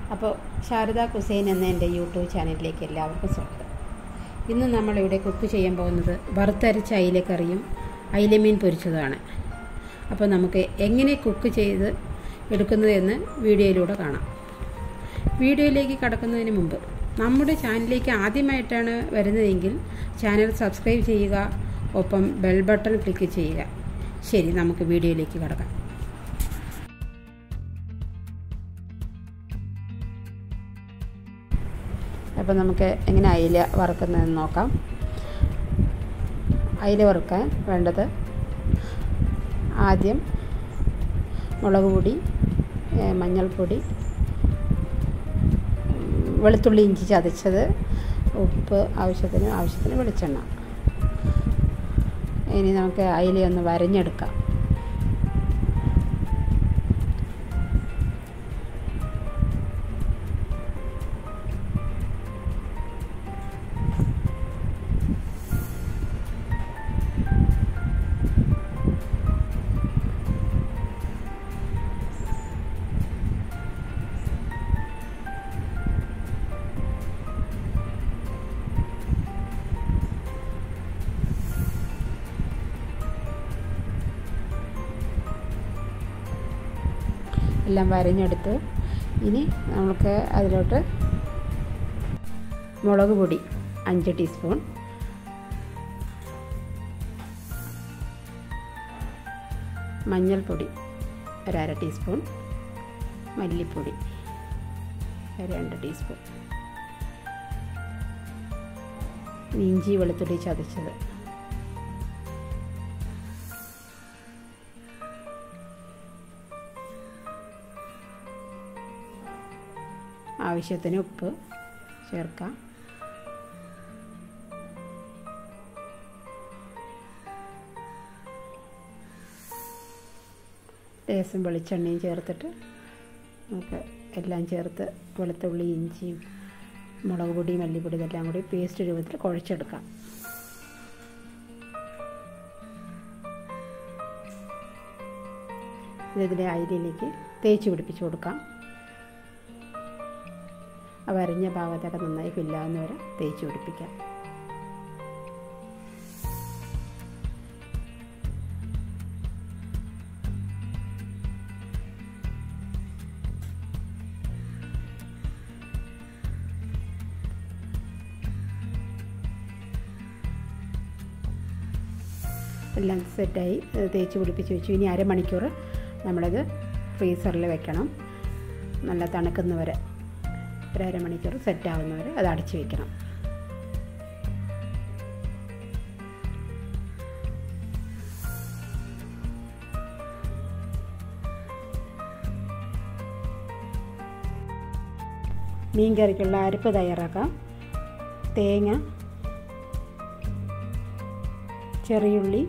അപ്പോൾ ശാരദ കുസൈൻ എന്ന എൻ്റെ യൂട്യൂബ് ചാനലിലേക്ക് എല്ലാവർക്കും സ്വാഗതം ഇന്ന് നമ്മളിവിടെ കുക്ക് ചെയ്യാൻ പോകുന്നത് വറുത്തരച്ച അയിലക്കറിയും അയിലമീൻ പൊരിച്ചതുമാണ് അപ്പോൾ നമുക്ക് എങ്ങനെ കുക്ക് ചെയ്ത് എടുക്കുന്നത് എന്ന് വീഡിയോയിലൂടെ കാണാം വീഡിയോയിലേക്ക് കടക്കുന്നതിന് മുമ്പ് നമ്മുടെ ചാനലിലേക്ക് ആദ്യമായിട്ടാണ് വരുന്നതെങ്കിൽ ചാനൽ സബ്സ്ക്രൈബ് ചെയ്യുക ഒപ്പം ബെൽ ബട്ടൺ ക്ലിക്ക് ചെയ്യുക ശരി നമുക്ക് വീഡിയോയിലേക്ക് കടക്കാം അപ്പോൾ നമുക്ക് എങ്ങനെ അയില വറുക്കുന്നതെന്ന് നോക്കാം അയില വറുക്കാൻ വേണ്ടത് ആദ്യം മുളക് പൊടി മഞ്ഞൾപ്പൊടി വെളുത്തുള്ളി ഇഞ്ചി ചതച്ചത് ഉപ്പ് ആവശ്യത്തിന് ആവശ്യത്തിന് വെളിച്ചെണ്ണ ഇനി നമുക്ക് അയിലയൊന്ന് വരഞ്ഞെടുക്കാം എല്ലാം വരഞ്ഞെടുത്ത് ഇനി നമുക്ക് അതിലോട്ട് മുളക് പൊടി അഞ്ച് ടീസ്പൂൺ മഞ്ഞൾപ്പൊടി ഒരര ടീസ്പൂൺ മല്ലിപ്പൊടി രണ്ട് ടീസ്പൂൺ ഇഞ്ചി വെളുത്തുള്ളി ചതച്ചത് ആവശ്യത്തിന് ഉപ്പ് ചേർക്കാം ലേശം വെളിച്ചെണ്ണയും ചേർത്തിട്ട് നമുക്ക് എല്ലാം ചേർത്ത് വെളുത്തുള്ളി ഇഞ്ചിയും മുളക് പൊടി മല്ലിപ്പൊടി ഇതെല്ലാം കൂടി പേസ്റ്റ് രൂപത്തിൽ കുഴച്ചെടുക്കാം ഇതിലെ അരിയിലേക്ക് തേച്ച് പിടിപ്പിച്ച് കൊടുക്കാം ആ വരഞ്ഞ ഭാഗത്തൊക്കെ നന്നായി ഫില്ലാവുന്ന വരെ തേച്ച് പിടിപ്പിക്കാം എല്ലാം സെറ്റായി തേച്ച് പിടിപ്പിച്ച് വെച്ചു ഇനി അരമണിക്കൂർ നമ്മളത് ഫ്രീസറിൽ വെക്കണം നല്ല തണുക്കുന്നവരെ ഒരു അരമണിക്കൂർ സെറ്റാവുന്നവരെ അത് അടച്ചു വെക്കണം മീൻ കറിക്കുള്ള അരപ്പ് തയ്യാറാക്കാം തേങ്ങ ചെറിയുള്ളി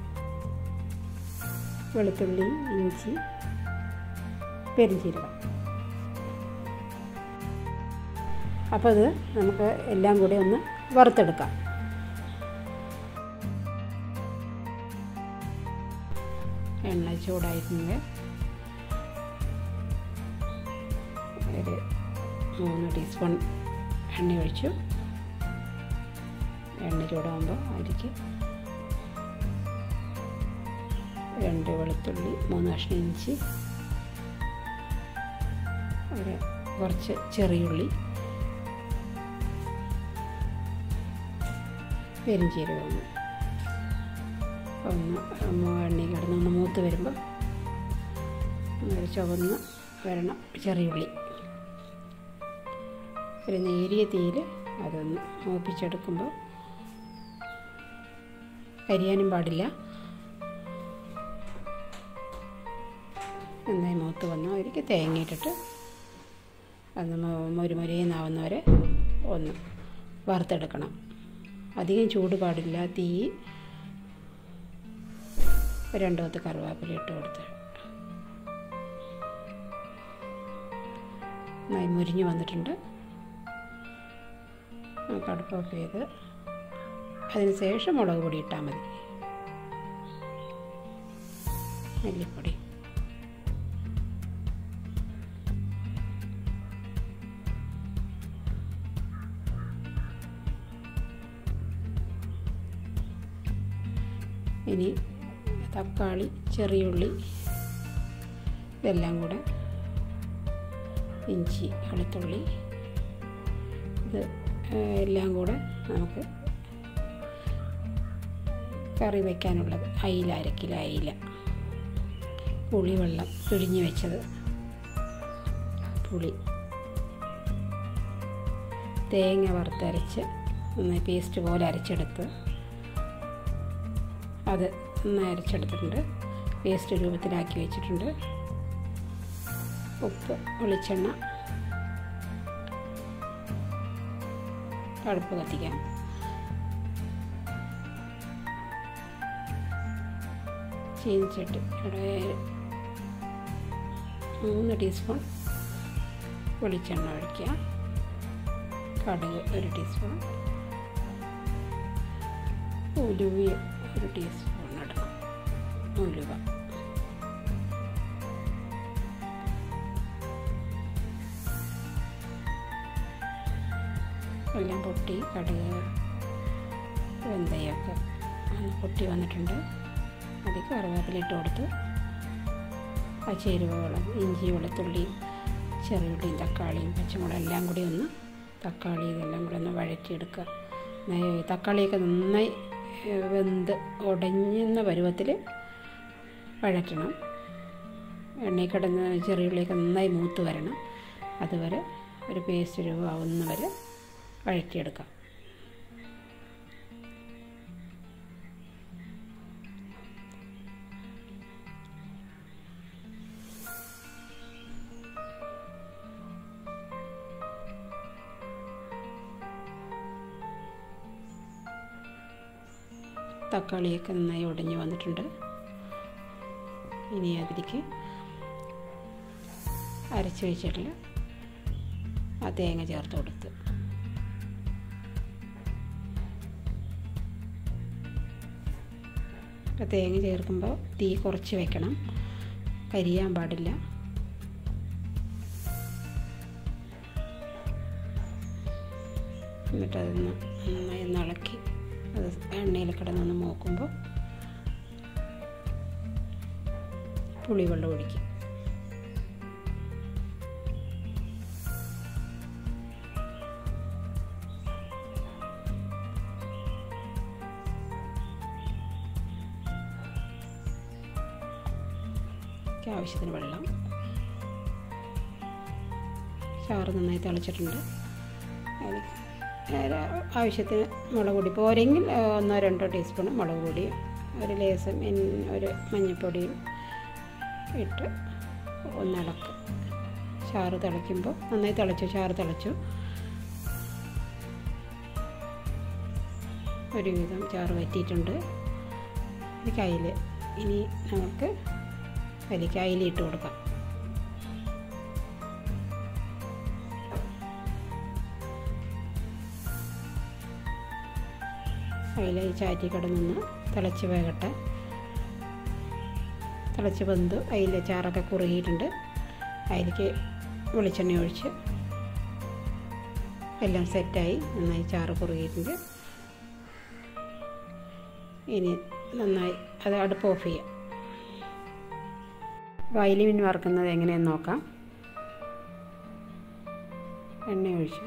വെളുത്തുള്ളി ഇഞ്ചി പെരിഞ്ചീരകം അപ്പോൾ അത് നമുക്ക് എല്ലാം കൂടി ഒന്ന് വറുത്തെടുക്കാം എണ്ണ ചൂടായിട്ടുണ്ട് ഒരു മൂന്ന് ടീസ്പൂൺ എണ്ണ ഒഴിച്ചു എണ്ണ ചൂടാകുമ്പോൾ അതിലേക്ക് രണ്ട് വെളുത്തുള്ളി മൂന്ന് കഷ്ണം ഇഞ്ചി ഒരു കുറച്ച് ചെറിയുള്ളി പെരിഞ്ചീരകം ഒന്ന് എണ്ണയിൽ കിടന്നൊന്ന് മൂത്ത് വരുമ്പോൾ ഒരു ചുവന്ന് വരണം ചെറിയുള്ളി ഒരു നേരിയ തീയിൽ അതൊന്ന് മൂപ്പിച്ചെടുക്കുമ്പോൾ കരിയാനും പാടില്ല നന്നായി മൂത്ത് വന്നു അവർക്ക് തേങ്ങ ഇട്ടിട്ട് അത് മുരുമുരയെന്നാവുന്നവരെ ഒന്ന് വറുത്തെടുക്കണം അധികം ചൂട് പാടില്ല തീ രണ്ടു പത്ത് കറുവാപ്പില ഇട്ട് കൊടുത്ത് നന്നായി മുരിഞ്ഞ് വന്നിട്ടുണ്ട് നമുക്ക് അടുപ്പ് ഓഫ് ചെയ്ത് അതിന് ശേഷം മുളക് പൊടി ഇട്ടാൽ മതി മല്ലിപ്പൊടി ഇനി തക്കാളി ചെറിയുള്ളി ഇതെല്ലാം കൂടെ ഇഞ്ചി വെളുത്തുള്ളി ഇത് എല്ലാം കൂടെ നമുക്ക് കറി വയ്ക്കാനുള്ളത് അയില അര കിലോ അയില പുളിവെള്ളം പിഴിഞ്ഞ് വെച്ചത് പുളി തേങ്ങ വറുത്തരച്ച് നന്നായി പേസ്റ്റ് പോലെ അരച്ചെടുത്ത് അത് നന്നായി അരച്ചെടുത്തിട്ടുണ്ട് പേസ്റ്റ് രൂപത്തിലാക്കി വെച്ചിട്ടുണ്ട് ഉപ്പ് വെളിച്ചെണ്ണ അടുപ്പ് കത്തിക്കാം ചീനിച്ചട്ടി ഇവിടെ മൂന്ന് ടീസ്പൂൺ വെളിച്ചെണ്ണ ഒഴിക്കുക കടുക് ഒരു ടീസ്പൂൺ ഉലുവ ഒരു ടീസ്പൂൺ ഇടണം ഉലുവ എല്ലാം പൊട്ടി കടുക് വെന്തയൊക്കെ പൊട്ടി വന്നിട്ടുണ്ട് അതിൽ കറിവേപ്പിലിട്ട് കൊടുത്ത് ആ ചേരുവകളും ഇഞ്ചി വെളുത്തുള്ളിയും ചെറിയുള്ളിയും തക്കാളിയും പച്ചമുളകും എല്ലാം കൂടി ഒന്ന് തക്കാളി ഇതെല്ലാം കൂടി ഒന്ന് വഴറ്റിയെടുക്കുക തക്കാളിയൊക്കെ നന്നായി വെന്ത് ഉടഞ്ഞുന്ന പരുവത്തിൽ വഴറ്റണം എണ്ണയിൽ കിടന്ന് ചെറിയുള്ളിയൊക്കെ നന്നായി മൂത്ത് വരണം അതുവരെ ഒരു പേസ്റ്റ് രൂപമാവുന്ന വരെ വഴറ്റിയെടുക്കാം തക്കാളിയൊക്കെ നന്നായി ഉടഞ്ഞു വന്നിട്ടുണ്ട് ഇനി അതിലേക്ക് അരച്ച് വെച്ചിട്ടുള്ള ആ തേങ്ങ ചേർത്ത് കൊടുത്ത് തേങ്ങ ചേർക്കുമ്പോൾ തീ കുറച്ച് വെക്കണം കരിയാൻ പാടില്ല എന്നിട്ട് അതൊന്ന് നന്നായി ഒന്ന് ഇളക്കി അത് എണ്ണയിൽ കിടന്നൊന്ന് മൂക്കുമ്പോൾ പുളിവെള്ളം ഒഴിക്കും ആവശ്യത്തിന് വെള്ളം ചാറ് നന്നായി തിളച്ചിട്ടുണ്ട് അതിൽ ആവശ്യത്തിന് മുളക് പൊടി പോരെങ്കിൽ ഒന്നോ രണ്ടോ ടീസ്പൂൺ മുളക് പൊടി ഒരു ലേസം ഒരു മഞ്ഞൾപ്പൊടിയും ഇട്ട് ഒന്നിളക്ക് ചാറ് തിളയ്ക്കുമ്പോൾ നന്നായി തിളച്ചു ചാറ് തിളച്ചു ഒരുവിധം ചാറ് വറ്റിയിട്ടുണ്ട് എനിക്ക് അയിൽ ഇനി നമുക്ക് അതിലേക്ക് അയിലിട്ട് കൊടുക്കാം അതിൽ ചാറ്റി കിടന്നൊന്ന് തിളച്ച് വേകട്ടെ തിളച്ച് വെന്തു അതിൽ ചാറൊക്കെ കുറുകിയിട്ടുണ്ട് അതിലേക്ക് വെളിച്ചെണ്ണ ഒഴിച്ച് എല്ലാം സെറ്റായി നന്നായി ചാറ് കുറുകിയിട്ടുണ്ട് ഇനി നന്നായി അത് അടുപ്പ് ഓഫ് ചെയ്യാം വയലി മീൻ വറുക്കുന്നത് എങ്ങനെയെന്ന് നോക്കാം എണ്ണ ഒഴിച്ച്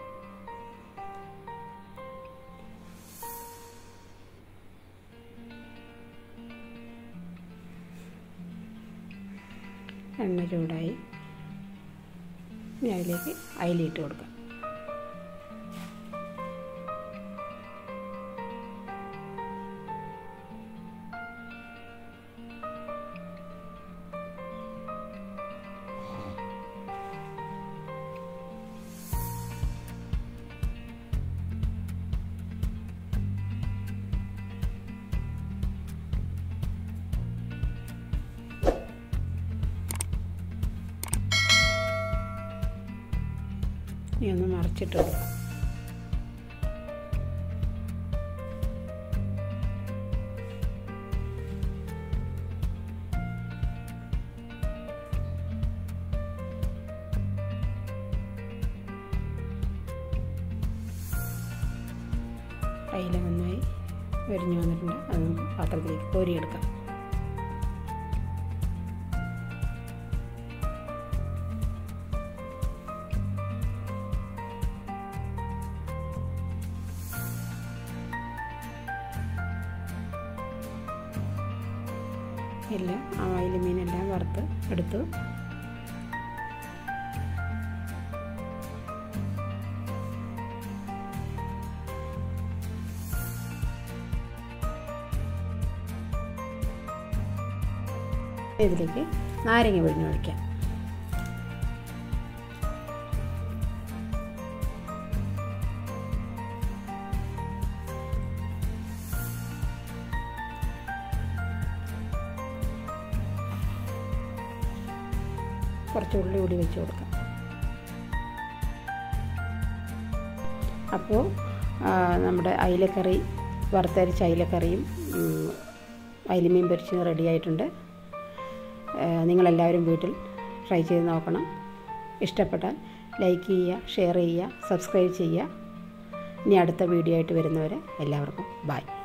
എണ്ണ ചൂടായി ഇനി അതിലേക്ക് അയിലിട്ട് കൊടുക്കാം ഇനി ഒന്ന് മറിച്ചിട്ട് കൊടുക്കാം അയില നന്നായി പൊരിഞ്ഞു വന്നിട്ടുണ്ട് അത് നമുക്ക് പാത്രത്തിലേക്ക് കോരിയെടുക്കാം എല്ലാം ആ അയില മീനെല്ലാം വറുത്ത് എടുത്തു ഇതിലേക്ക് നാരങ്ങ പിഴിഞ്ഞ് ഒഴിക്കാം കുറച്ച് ഉള്ളി കൂടി വെച്ച് കൊടുക്കാം അപ്പോൾ നമ്മുടെ അയിലക്കറി വറുത്തരച്ച അയിലക്കറിയും അയിലമീൻ പൊരിച്ചത് റെഡി ആയിട്ടുണ്ട് നിങ്ങളെല്ലാവരും വീട്ടിൽ ട്രൈ ചെയ്ത് നോക്കണം ഇഷ്ടപ്പെട്ടാൽ ലൈക്ക് ചെയ്യുക ഷെയർ ചെയ്യുക സബ്സ്ക്രൈബ് ചെയ്യുക ഇനി അടുത്ത വീഡിയോ ആയിട്ട് വരുന്നവരെ എല്ലാവർക്കും ബായ്